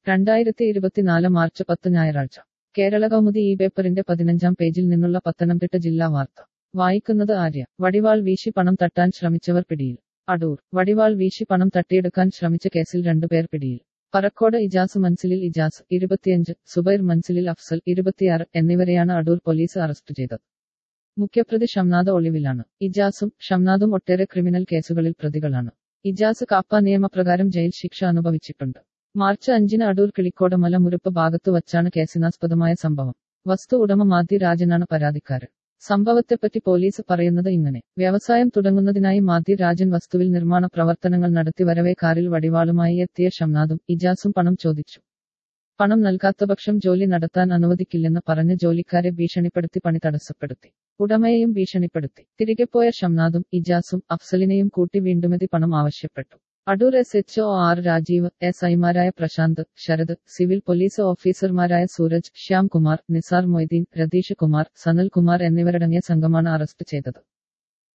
രണ്ടായിരത്തി ഇരുപത്തിനാല് മാർച്ച് പത്ത് ഞായറാഴ്ച കേരള കൗമുദി ഈ പേപ്പറിന്റെ പതിനഞ്ചാം പേജിൽ നിന്നുള്ള പത്തനംതിട്ട ജില്ലാ വാർത്ത വായിക്കുന്നത് ആര്യ വടിവാൾ വീശി പണം തട്ടാൻ ശ്രമിച്ചവർ പിടിയിൽ അടൂർ വടിവാൾ വീശി പണം തട്ടിയെടുക്കാൻ ശ്രമിച്ച കേസിൽ രണ്ടുപേർ പിടിയിൽ പറക്കോട് ഇജാസ് മൻസിലിൽ ഇജാസ് ഇരുപത്തിയഞ്ച് സുബൈർ മൻസിലിൽ അഫ്സൽ ഇരുപത്തിയാറ് എന്നിവരെയാണ് അടൂർ പോലീസ് അറസ്റ്റ് ചെയ്തത് മുഖ്യപ്രതി ഷംനാദ് ഒളിവിലാണ് ഇജാസും ഷംനാദും ഒട്ടേറെ ക്രിമിനൽ കേസുകളിൽ പ്രതികളാണ് ഇജാസ് കാപ്പ നിയമപ്രകാരം ജയിൽ ശിക്ഷ അനുഭവിച്ചിട്ടുണ്ട് മാർച്ച് അഞ്ചിന് അടൂർ കിളിക്കോട് മലമുരുപ്പ് ഭാഗത്തു വച്ചാണ് കേസിനാസ്പദമായ സംഭവം വസ്തു ഉടമ മാധ്യ രാജനാണ് പരാതിക്കാരൻ സംഭവത്തെപ്പറ്റി പോലീസ് പറയുന്നത് ഇങ്ങനെ വ്യവസായം തുടങ്ങുന്നതിനായി മാധ്യ രാജൻ വസ്തുവിൽ നിർമ്മാണ പ്രവർത്തനങ്ങൾ നടത്തി വരവേ കാറിൽ വടിവാളുമായി എത്തിയ ഷംനാദും ഇജാസും പണം ചോദിച്ചു പണം നൽകാത്തപക്ഷം ജോലി നടത്താൻ അനുവദിക്കില്ലെന്ന് പറഞ്ഞ് ജോലിക്കാരെ ഭീഷണിപ്പെടുത്തി പണി തടസ്സപ്പെടുത്തി ഉടമയെയും ഭീഷണിപ്പെടുത്തി തിരികെ പോയ ഷംനാദും ഇജാസും അഫ്സലിനെയും കൂട്ടി വീണ്ടുമെതി പണം ആവശ്യപ്പെട്ടു Adoor S H O R Rajeev S ഐമാരായ പ്രശാന്ത് ശരത് സിവിൽ പോലീസ് ഓഫീസർമാരായ സൂരജ് ശ്യാം കുമാർ നിസാർ മൊയ്തീൻ രതീഷ് കുമാർ സനൽ കുമാർ എന്നിവരടങ്ങിയ സംഘമാണ് അറസ്റ്റ് ചെയ്തത്